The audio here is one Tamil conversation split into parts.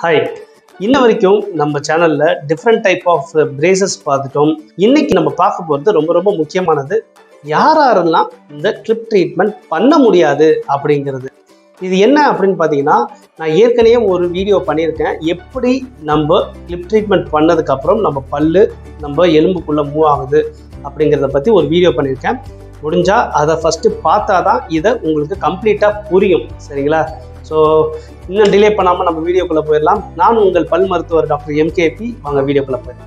ஹாய் இன்ன வரைக்கும் நம்ம சேனலில் டிஃப்ரெண்ட் டைப் ஆஃப் பிரேசஸ் பார்த்துட்டோம் இன்னைக்கு நம்ம பார்க்க போகிறது ரொம்ப ரொம்ப முக்கியமானது யார் யாரெல்லாம் இந்த கிளிப் ட்ரீட்மெண்ட் பண்ண முடியாது அப்படிங்கிறது இது என்ன அப்படின்னு பார்த்தீங்கன்னா நான் ஏற்கனவே ஒரு வீடியோ பண்ணியிருக்கேன் எப்படி நம்ம கிளிப் ட்ரீட்மெண்ட் பண்ணதுக்கப்புறம் நம்ம பல்லு நம்ம எலும்புக்குள்ளே மூவ் ஆகுது அப்படிங்கிறத பற்றி ஒரு வீடியோ பண்ணியிருக்கேன் முடிஞ்சால் அதை ஃபஸ்ட்டு பார்த்தா தான் இதை உங்களுக்கு கம்ப்ளீட்டாக புரியும் சரிங்களா ஸோ இன்னும் டிலே பண்ணாமல் நம்ம வீடியோக்குள்ளே போயிடலாம் நான் உங்கள் பல் மருத்துவர் டாக்டர் எம்கேபி வாங்க வீடியோக்குள்ளே போயிடலாம்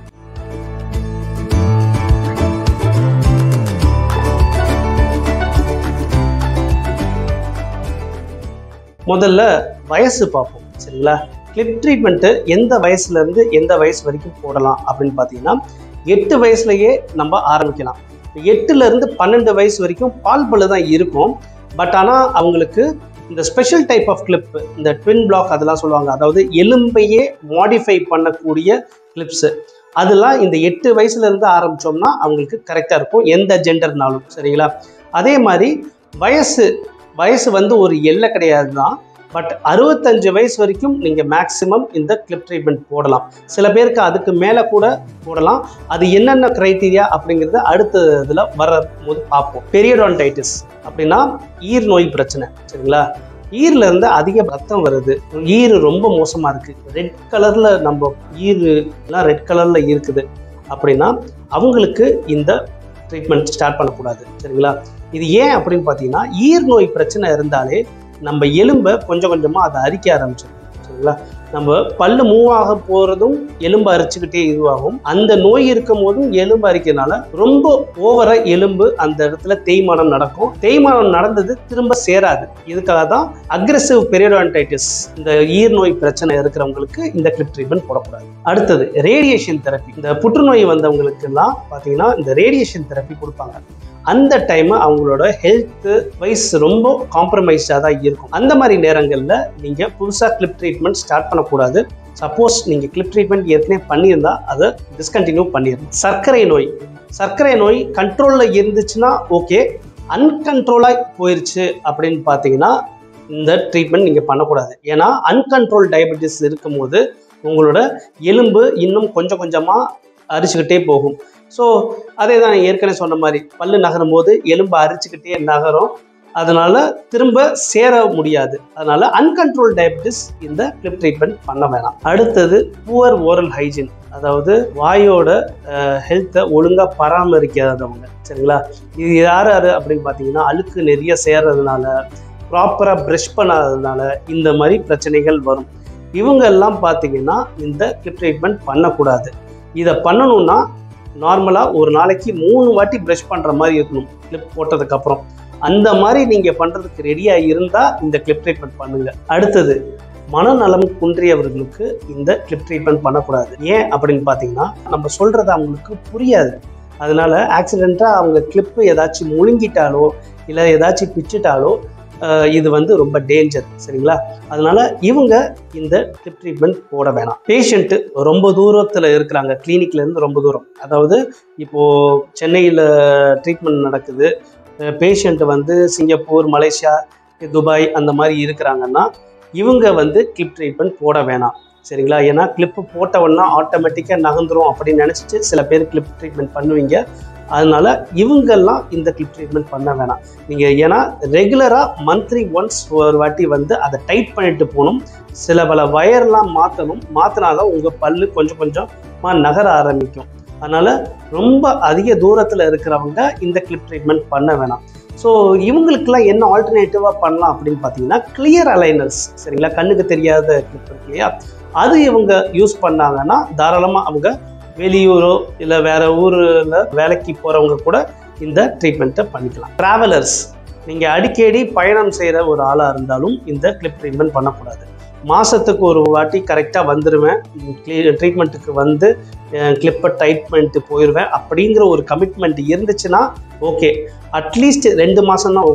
முதல்ல வயசு பார்ப்போம் சரிங்களா கிளிப் ட்ரீட்மெண்ட்டு எந்த வயசுலேருந்து எந்த வயசு வரைக்கும் போடலாம் அப்படின்னு பார்த்தீங்கன்னா எட்டு வயசுலயே நம்ம ஆரம்பிக்கலாம் எட்டுலேருந்து பன்னெண்டு வயசு வரைக்கும் பால் பல்லு தான் இருக்கும் பட் ஆனால் அவங்களுக்கு இந்த ஸ்பெஷல் டைப் ஆஃப் கிளிப் இந்த ட்வின் பிளாக் அதெல்லாம் சொல்லுவாங்க அதாவது எலும்பையே மாடிஃபை பண்ணக்கூடிய கிளிப்ஸு அதெல்லாம் இந்த எட்டு வயசுலேருந்து ஆரம்பித்தோம்னா அவங்களுக்கு கரெக்டாக இருக்கும் எந்த ஜெண்டர்னாலும் சரிங்களா அதே மாதிரி வயசு வயசு வந்து ஒரு எல்லை கிடையாது தான் பட் அறுபத்தஞ்சு வயசு வரைக்கும் நீங்கள் மேக்ஸிமம் இந்த கிளிப் ட்ரீட்மெண்ட் போடலாம் சில பேருக்கு அதுக்கு மேலே கூட போடலாம் அது என்னென்ன க்ரைட்டீரியா அப்படிங்கிறத அடுத்த இதில் வர போது பார்ப்போம் பெரியடான்டைட்டிஸ் அப்படின்னா ஈர் நோய் பிரச்சனை சரிங்களா ஈரில் இருந்து அதிக ரத்தம் வருது ஈர் ரொம்ப மோசமாக இருக்குது ரெட் கலரில் நம்ம ஈருலாம் ரெட் கலரில் இருக்குது அப்படின்னா அவங்களுக்கு இந்த ட்ரீட்மெண்ட் ஸ்டார்ட் பண்ணக்கூடாது சரிங்களா இது ஏன் அப்படின்னு பார்த்தீங்கன்னா ஈர் நோய் பிரச்சனை இருந்தாலே நம்ம எலும்பை கொஞ்சம் கொஞ்சமாக அதை அரிக்க ஆரம்பிச்சிடும் சரிங்களா நம்ம பல்லு மூவ் ஆக போகிறதும் எலும்பு அரிச்சுக்கிட்டே இதுவாகும் அந்த நோய் இருக்கும் போதும் எலும்பு அரிக்கிறதுனால ரொம்ப ஓவரா எலும்பு அந்த இடத்துல தேய்மானம் நடக்கும் தேய்மானம் நடந்தது திரும்ப சேராது இதுக்காக தான் அக்ரெசிவ் பெரியடான்டைட்டிஸ் இந்த ஈர் நோய் பிரச்சனை இருக்கிறவங்களுக்கு இந்த கிளிப் ட்ரீட்மெண்ட் போடக்கூடாது அடுத்தது ரேடியேஷன் தெரப்பி இந்த புற்றுநோய் வந்தவங்களுக்கெல்லாம் பார்த்தீங்கன்னா இந்த ரேடியேஷன் தெரப்பி கொடுப்பாங்க அந்த டைம் அவங்களோட ஹெல்த் வைஸ் ரொம்ப காம்ப்ரமைஸ்டாக தான் இருக்கும் அந்த மாதிரி நேரங்களில் நீங்கள் புதுசாக கிளிப் ட்ரீட்மெண்ட் ஸ்டார்ட் பண்ணக்கூடாது சப்போஸ் நீங்கள் கிளிப் ட்ரீட்மெண்ட் ஏற்கனவே பண்ணியிருந்தா அதை டிஸ்கண்டினியூ பண்ணிடணும் சர்க்கரை நோய் சர்க்கரை நோய் கண்ட்ரோலில் இருந்துச்சுன்னா ஓகே அன்கண்ட்ரோலாக போயிருச்சு அப்படின்னு பார்த்தீங்கன்னா இந்த ட்ரீட்மெண்ட் நீங்கள் பண்ணக்கூடாது ஏன்னா அன்கண்ட்ரோல் டயபெட்டிஸ் இருக்கும்போது உங்களோட எலும்பு இன்னும் கொஞ்சம் கொஞ்சமாக அரிச்சுக்கிட்டே போகும் ஸோ அதே தான் ஏற்கனவே சொன்ன மாதிரி பல்லு நகரும் போது எலும்பு அரிச்சுக்கிட்டே நகரும் அதனால திரும்ப சேர முடியாது அதனால அன்கண்ட்ரோல் டயபெட்டிஸ் இந்த கிளிப் ட்ரீட்மெண்ட் பண்ண வேணாம் அடுத்தது புவர் ஓரல் ஹைஜீன் அதாவது வாயோட ஹெல்த்தை ஒழுங்காக பராமரிக்காதவங்க சரிங்களா இது யார் யார் அப்படின்னு பார்த்தீங்கன்னா அழுக்கு நிறைய சேர்றதுனால ப்ராப்பராக ப்ரஷ் பண்ணாததுனால இந்த மாதிரி பிரச்சனைகள் வரும் இவங்கெல்லாம் பார்த்தீங்கன்னா இந்த கிளிப் ட்ரீட்மெண்ட் பண்ணக்கூடாது இதை பண்ணணும்னா நார்மலாக ஒரு நாளைக்கு மூணு வாட்டி ப்ரஷ் பண்ணுற மாதிரி இருக்கணும் கிளிப் போட்டதுக்கப்புறம் அந்த மாதிரி நீங்கள் பண்ணுறதுக்கு ரெடியாக இருந்தால் இந்த கிளிப் ட்ரீட்மெண்ட் பண்ணுங்கள் அடுத்தது மனநலம் குன்றியவர்களுக்கு இந்த கிளிப் ட்ரீட்மெண்ட் பண்ணக்கூடாது ஏன் அப்படின்னு பார்த்தீங்கன்னா நம்ம சொல்கிறது அவங்களுக்கு புரியாது அதனால ஆக்சிடெண்ட்டாக அவங்க கிளிப்பு ஏதாச்சும் முழுங்கிட்டாலோ இல்லை ஏதாச்சும் பிச்சுட்டாலோ இது வந்து ரொம்ப டேஞ்சர் சரிங்களா அதனால இவங்க இந்த கிளிப் ட்ரீட்மெண்ட் போட வேணாம் பேஷண்ட்டு ரொம்ப தூரத்தில் இருக்கிறாங்க கிளினிக்லேருந்து ரொம்ப தூரம் அதாவது இப்போது சென்னையில் ட்ரீட்மெண்ட் நடக்குது பேஷண்ட் வந்து சிங்கப்பூர் மலேசியா துபாய் அந்த மாதிரி இருக்கிறாங்கன்னா இவங்க வந்து கிளிப் ட்ரீட்மெண்ட் போட வேணாம் சரிங்களா ஏன்னா கிளிப்பு போட்டவொன்னா ஆட்டோமேட்டிக்காக நகர்ந்துரும் அப்படின்னு நினச்சிட்டு சில பேர் கிளிப் ட்ரீட்மெண்ட் பண்ணுவீங்க அதனால இவங்கெல்லாம் இந்த கிளிப் ட்ரீட்மெண்ட் பண்ண வேணாம் நீங்கள் ஏன்னா ரெகுலராக மந்த்லி ஒன்ஸ் ஒரு வாட்டி வந்து அதை டைட் பண்ணிட்டு போகணும் சில பல வயர்லாம் மாற்றணும் மாற்றினாதான் உங்கள் பல்லு கொஞ்சம் கொஞ்சமாக நகர ஆரம்பிக்கும் அதனால் ரொம்ப அதிக தூரத்தில் இருக்கிறவங்க இந்த கிளிப் ட்ரீட்மெண்ட் பண்ண வேணாம் ஸோ இவங்களுக்கெல்லாம் என்ன ஆல்டர்னேட்டிவாக பண்ணலாம் அப்படின்னு பார்த்தீங்கன்னா கிளியர் அலைனர்ஸ் சரிங்களா கண்ணுக்கு தெரியாத கிளிப் இருக்கு இல்லையா அது இவங்க யூஸ் பண்ணாங்கன்னா தாராளமாக அவங்க வெளியூரோ இல்லை வேற ஊரில் வேலைக்கு போகிறவங்க கூட இந்த ட்ரீட்மெண்ட்டை பண்ணிக்கலாம் ட்ராவலர்ஸ் நீங்கள் அடிக்கடி பயணம் செய்கிற ஒரு ஆளாக இருந்தாலும் இந்த கிளிப் ட்ரீட்மெண்ட் பண்ணக்கூடாது மாதத்துக்கு ஒரு வாட்டி கரெக்டாக வந்துடுவேன் ட்ரீட்மெண்ட்டுக்கு வந்து கிளிப்பை டைட் பண்ணிட்டு போயிடுவேன் அப்படிங்கிற ஒரு கமிட்மெண்ட் இருந்துச்சுன்னா ஓகே அட்லீஸ்ட் ரெண்டு மாதம் தான் ஓகே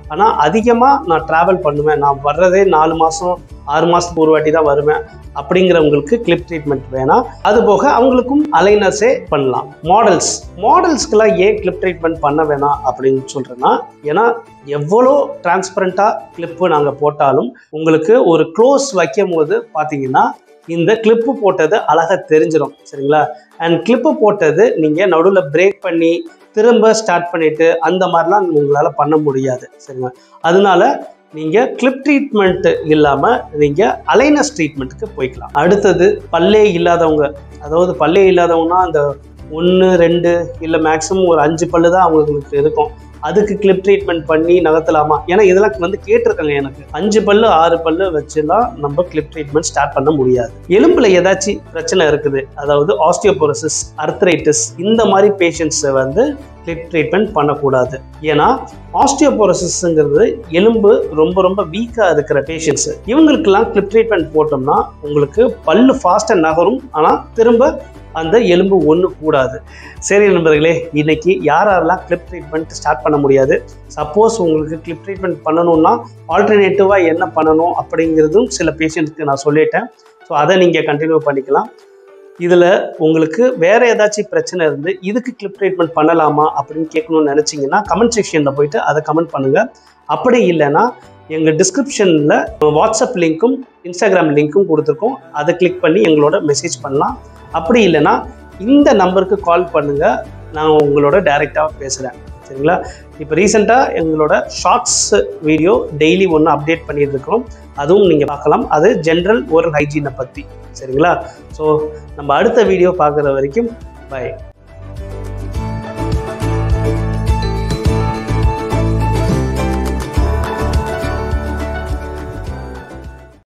ஆனால் அதிகமாக நான் ட்ராவல் பண்ணுவேன் நான் வர்றதே நாலு மாதம் ஆறு மாதத்துக்கு ஒரு வாட்டி தான் வருவேன் அப்படிங்கிறவங்களுக்கு கிளிப் ட்ரீட்மெண்ட் வேணாம் அது போக அவங்களுக்கும் அலைனஸே பண்ணலாம் மாடல்ஸ் மாடல்ஸ்க்கெல்லாம் ஏன் கிளிப் ட்ரீட்மெண்ட் பண்ண வேணாம் அப்படின்னு சொல்கிறேன்னா ஏன்னா எவ்வளோ டிரான்ஸ்பரண்ட்டாக கிளிப்பு நாங்கள் போட்டாலும் உங்களுக்கு ஒரு க்ளோஸ் வைக்கும் போது பார்த்தீங்கன்னா இந்த கிளிப்பு போட்டது அழகாக தெரிஞ்சிடும் சரிங்களா அண்ட் கிளிப்பு போட்டது நீங்கள் நடுவில் பிரேக் பண்ணி திரும்ப ஸ்டார்ட் பண்ணிவிட்டு அந்த மாதிரிலாம் உங்களால் பண்ண முடியாது சரிங்களா அதனால நீங்கள் கிளிப் ட்ரீட்மெண்ட் இல்லாமல் நீங்கள் அலைனஸ் ட்ரீட்மெண்ட்டுக்கு போய்க்கலாம் அடுத்தது பல்லே இல்லாதவங்க அதாவது பல்லே இல்லாதவங்கன்னா அந்த ஒன்று ரெண்டு இல்லை மேக்ஸிமம் ஒரு அஞ்சு பல்லு தான் அவங்களுக்கு இருக்கும் அதுக்கு கிளிப் ட்ரீட்மெண்ட் பண்ணி நகர்த்தலாமா ஏன்னா இதெல்லாம் வந்து கேட்டிருக்காங்க எனக்கு அஞ்சு பல்லு ஆறு பல்லு வச்சுலாம் நம்ம கிளிப் ட்ரீட்மெண்ட் ஸ்டார்ட் பண்ண முடியாது எலும்புல ஏதாச்சும் பிரச்சனை இருக்குது அதாவது ஆஸ்டியோபோரோசிஸ் அர்த்ரைட்டிஸ் இந்த மாதிரி பேஷண்ட்ஸை வந்து கிளிப் ட்ரீட்மெண்ட் பண்ணக்கூடாது ஏன்னா ஆஸ்டியோபோரோசிஸ்ங்கிறது எலும்பு ரொம்ப ரொம்ப வீக்காக இருக்கிற பேஷண்ட்ஸ் இவங்களுக்கெல்லாம் கிளிப் ட்ரீட்மெண்ட் போட்டோம்னா உங்களுக்கு பல்லு ஃபாஸ்ட்டாக நகரும் ஆனால் திரும்ப அந்த எலும்பு ஒன்று கூடாது சரி நண்பர்களே இன்னைக்கு யார் யாரெல்லாம் கிளிப் ட்ரீட்மெண்ட் ஸ்டார்ட் பண்ண முடியாது சப்போஸ் உங்களுக்கு கிளிப் ட்ரீட்மெண்ட் பண்ணணும்னா ஆல்டர்னேட்டிவாக என்ன பண்ணணும் அப்படிங்கிறதும் சில பேஷண்ட்ஸ்க்கு நான் சொல்லிட்டேன் ஸோ அதை நீங்கள் கண்டினியூ பண்ணிக்கலாம் இதில் உங்களுக்கு வேறு ஏதாச்சும் பிரச்சனை இருந்து இதுக்கு கிளிப் ட்ரீட்மெண்ட் பண்ணலாமா அப்படின்னு கேட்கணும்னு நினச்சிங்கன்னா கமெண்ட் செக்ஷனில் போயிட்டு அதை கமெண்ட் பண்ணுங்கள் அப்படி இல்லைன்னா எங்கள் டிஸ்கிரிப்ஷனில் வாட்ஸ்அப் லிங்க்கும் இன்ஸ்டாகிராம் லிங்க்கும் கொடுத்துருக்கோம் அதை கிளிக் பண்ணி எங்களோட மெசேஜ் பண்ணலாம் அப்படி இல்லைன்னா இந்த நம்பருக்கு கால் பண்ணுங்கள் நான் உங்களோட டைரெக்டாக பேசுகிறேன் சரிங்களா இப்போ ரீசெண்டாக எங்களோட ஷார்ட்ஸ் வீடியோ டெய்லி ஒன்று அப்டேட் பண்ணிட்டு இருக்கோம் அதுவும் நீங்கள் பார்க்கலாம் அது ஜென்ரல் ஓரல் ஹைஜீனை பற்றி சரிங்களா ஸோ நம்ம அடுத்த வீடியோ பார்க்குற வரைக்கும் பை